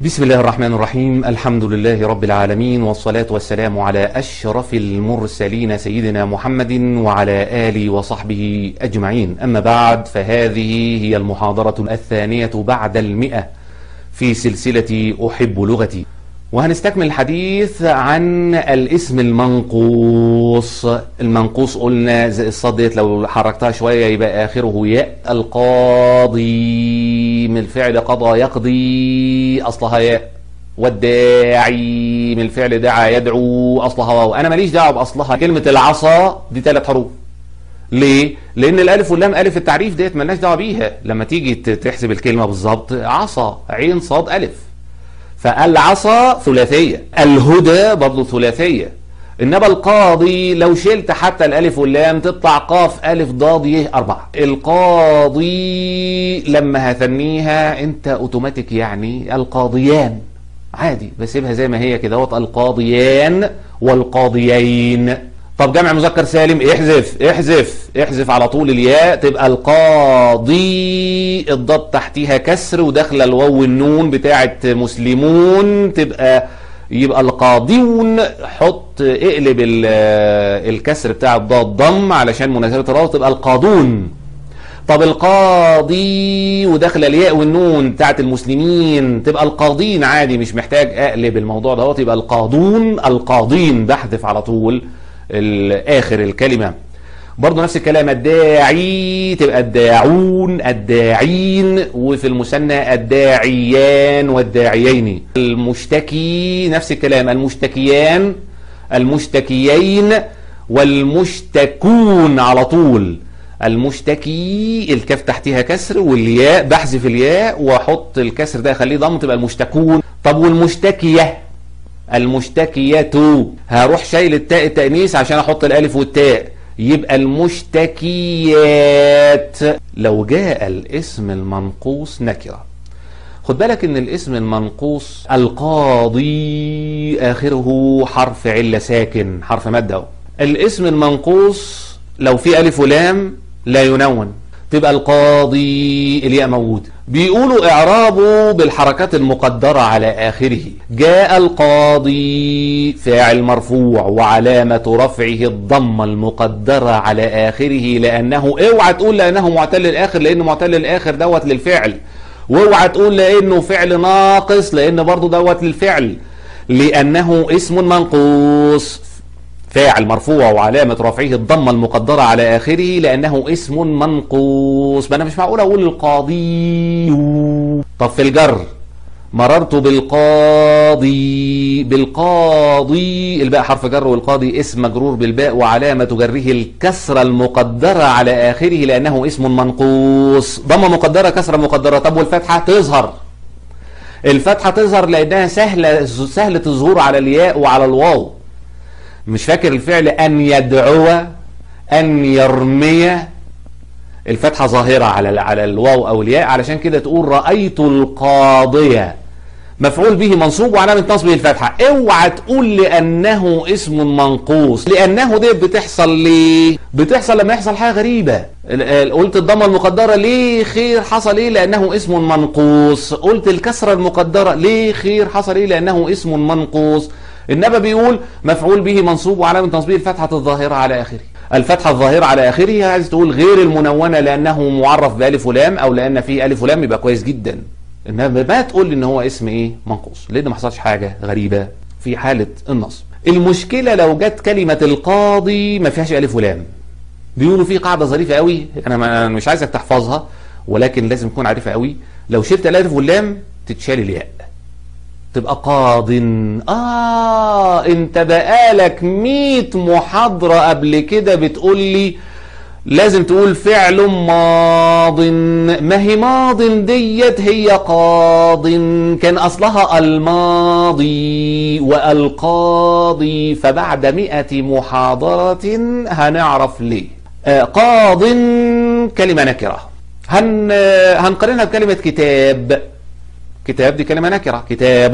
بسم الله الرحمن الرحيم الحمد لله رب العالمين والصلاة والسلام على أشرف المرسلين سيدنا محمد وعلى آله وصحبه أجمعين أما بعد فهذه هي المحاضرة الثانية بعد المئة في سلسلة أحب لغتي وهنستكمل الحديث عن الاسم المنقوص المنقوص قلنا زي الصاد ديت لو حركتها شوية يبقى آخره ياء القاضي من الفعل قضى يقضي أصلها ياء والداعي من الفعل دعا يدعو أصلها واو أنا ماليش دعوة بأصلها كلمة العصا دي ثلاث حروف ليه؟ لأن الألف واللام ألف التعريف ديت ملناش دعوة بيها لما تيجي تحسب الكلمة بالظبط عصا عين صاد ألف فالعصا ثلاثية الهدى برضه ثلاثية إنما القاضي لو شلت حتى الألف واللام تطلع قاف ألف ضاد يه أربعة القاضي لما هثنيها أنت أوتوماتيك يعني القاضيان عادي بسيبها زي ما هي كده وط القاضيان والقاضيين طب جمع مذكر سالم احذف احذف احذف على طول الياء تبقى القاضي الضاد تحتيها كسر وداخله الواو والنون بتاعه مسلمون تبقى يبقى القاضيون حط اقلب الكسر بتاع الضاد ضم علشان مناسبه الراء تبقى القاضون طب القاضي وداخله الياء والنون بتاعت المسلمين تبقى القاضين عادي مش محتاج اقلب الموضوع دوت يبقى القاضون القاضين بحذف على طول اخر الكلمة برضه نفس الكلام الداعي تبقى الداعون الداعين وفي المثنى الداعيان والداعيين المشتكي نفس الكلام المشتكيان المشتكيين والمشتكون على طول المشتكي الكاف تحتها كسر والياء بحذف الياء واحط الكسر ده اخليه ضم تبقى المشتكون طب والمشتكيه المشتكية هروح شايل التاء التأنيث عشان احط الالف والتاء يبقى المشتكيات لو جاء الاسم المنقوص نكرة خد بالك ان الاسم المنقوص القاضي اخره حرف علة ساكن حرف مادة الاسم المنقوص لو في الف ولام لا ينون تبقى القاضي الياء موجود بيقولوا اعرابه بالحركات المقدرة على اخره جاء القاضي فاعل مرفوع وعلامة رفعه الضمة المقدرة على اخره لانه اوعى تقول لانه معتل الاخر لان معتل الاخر دوت للفعل واوعى تقول لانه فعل ناقص لان برضه دوت للفعل لانه اسم منقوص فاعل مرفوع وعلامة رفعه الضمة المقدرة على آخره لأنه اسم منقوص ما أنا مش معقول أقول القاضي طب في الجر مررت بالقاضي بالقاضي الباء حرف جر والقاضي اسم مجرور بالباء وعلامة جره الكسرة المقدرة على آخره لأنه اسم منقوص ضمة مقدرة كسرة مقدرة طب والفتحة تظهر الفتحة تظهر لأنها سهلة سهلة الظهور على الياء وعلى الواو مش فاكر الفعل أن يدعو أن يرمي الفتحة ظاهرة على على الواو أو الياء علشان كده تقول رأيت القاضية مفعول به منصوب وعلامة نصبه الفتحة اوعى تقول لأنه اسم منقوص لأنه دي بتحصل ليه بتحصل لما يحصل حاجة غريبة قلت الضمة المقدرة ليه خير حصل ايه لأنه اسم منقوص قلت الكسرة المقدرة ليه خير حصل ايه لأنه اسم منقوص النبى بيقول مفعول به منصوب وعلامة نصبه الفتحة الظاهرة على آخره الفتحة الظاهرة على آخره عايز تقول غير المنونة لأنه معرف بألف ولام أو لأن فيه ألف ولام يبقى كويس جدا إنما ما تقول إن هو اسم إيه منقوص لأن ما حصلش حاجة غريبة في حالة النصب المشكلة لو جت كلمة القاضي ما فيهاش ألف ولام بيقولوا في قاعدة ظريفة قوي أنا مش عايزك تحفظها ولكن لازم تكون عارفها قوي لو شلت الألف واللام تتشال الياء تبقى قاض اه انت بقالك ميت محاضرة قبل كده بتقول لي لازم تقول فعل ماض ما هي ماض ديت هي قاض كان اصلها الماضي والقاضي فبعد مئة محاضرة هنعرف ليه آه قاض كلمة نكرة هن هنقارنها بكلمة كتاب كتاب دي كلمة نكرة كتاب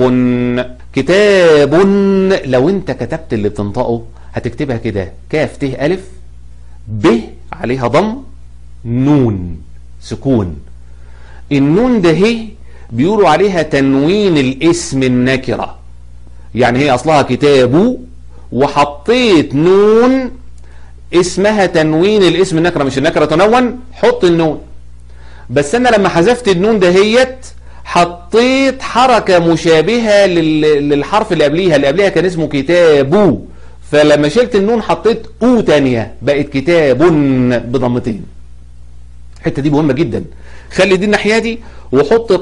كتاب لو انت كتبت اللي بتنطقه هتكتبها كده كاف ت ألف ب عليها ضم نون سكون النون ده هي بيقولوا عليها تنوين الاسم النكرة يعني هي أصلها كتاب وحطيت نون اسمها تنوين الاسم النكرة مش النكرة تنون حط النون بس أنا لما حذفت النون دهيت حطيت حركة مشابهة لل- للحرف اللي قبليها اللي قبليها كان اسمه كتاب فلما شلت النون حطيت او تانية بقت كتاب بضمتين الحته دي مهمه جدا خلي دي الناحيه دي وحط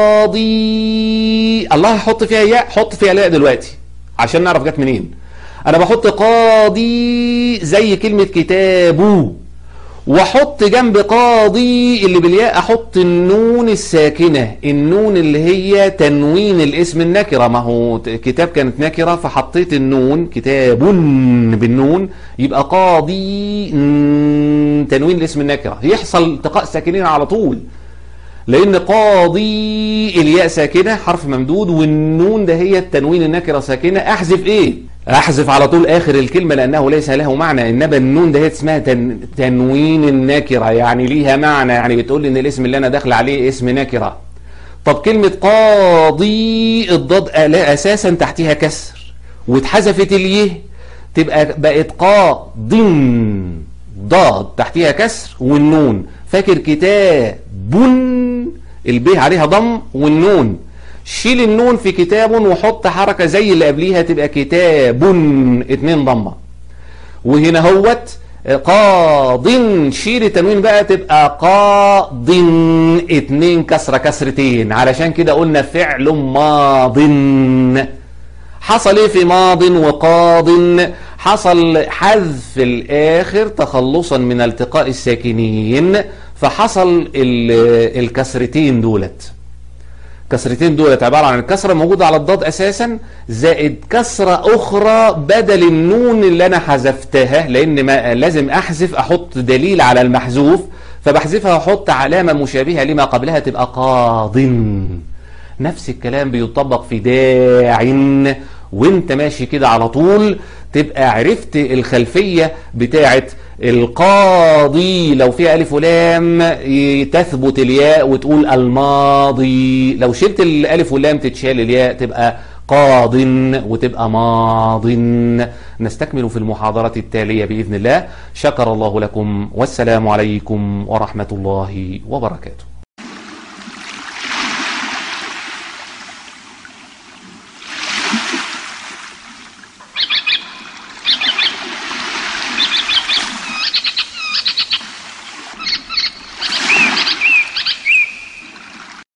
قاضي الله هحط فيها ياء حط فيها لا دلوقتي عشان نعرف جت منين انا بحط قاضي زي كلمه كتاب واحط جنب قاضي اللي بالياء احط النون الساكنه النون اللي هي تنوين الاسم النكره ما هو ت- كتاب كانت نكره فحطيت النون كتاب بالنون يبقى قاضي ن- تنوين الاسم النكره يحصل التقاء ساكنين على طول لان قاضي الياء ساكنه حرف ممدود والنون ده هي التنوين النكره ساكنه احذف ايه احذف على طول اخر الكلمه لانه ليس له معنى انما النون ده هي اسمها تن تنوين النكره يعني ليها معنى يعني بتقول لي ان الاسم اللي انا داخل عليه اسم نكره طب كلمه قاضي الضاد آلاء اساسا تحتها كسر واتحذفت اليه تبقى بقت قاض ضاد تحتها كسر والنون فاكر كتاب الب عليها ضم والنون شيل النون في كتاب وحط حركة زي اللي قبليها تبقى كتاب اتنين ضمة وهنا هوت قاض شيل التنوين بقى تبقى قاض اتنين كسرة كسرتين علشان كده قلنا فعل ماض حصل ايه في ماض وقاض حصل حذف الاخر تخلصا من التقاء الساكنين فحصل ال- الكسرتين دولت كسرتين دولت عبارة عن الكسرة موجودة على الضاد أساسا زائد كسرة أخرى بدل النون اللي أنا حذفتها لأن ما لازم أحذف أحط دليل على المحذوف فبحذفها وأحط علامة مشابهة لما قبلها تبقى قاض نفس الكلام بيطبق في داع وانت ماشي كده على طول تبقى عرفت الخلفية بتاعت القاضي لو فيها ألف ولام ي- تثبت الياء وتقول الماضي لو شلت الألف واللام تتشال الياء تبقى قاض وتبقى ماض نستكمل في المحاضرة التالية بإذن الله شكر الله لكم والسلام عليكم ورحمة الله وبركاته